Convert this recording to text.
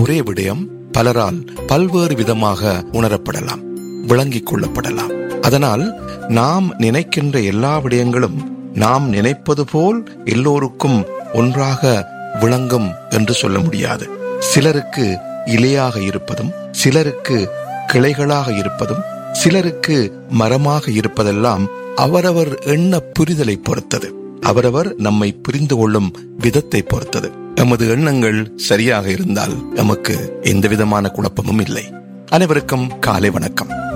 ஒரே விடயம் பலரால் பல்வேறு விதமாக உணரப்படலாம் விளங்கிக் கொள்ளப்படலாம் அதனால் நாம் நினைக்கின்ற எல்லா விடயங்களும் நாம் நினைப்பது போல் எல்லோருக்கும் ஒன்றாக விளங்கும் என்று சொல்ல முடியாது சிலருக்கு இலையாக இருப்பதும் சிலருக்கு கிளைகளாக இருப்பதும் சிலருக்கு மரமாக இருப்பதெல்லாம் அவரவர் எண்ண புரிதலை பொறுத்தது அவரவர் நம்மை புரிந்து கொள்ளும் விதத்தை பொறுத்தது எமது எண்ணங்கள் சரியாக இருந்தால் நமக்கு எந்த விதமான குழப்பமும் இல்லை அனைவருக்கும் காலை வணக்கம்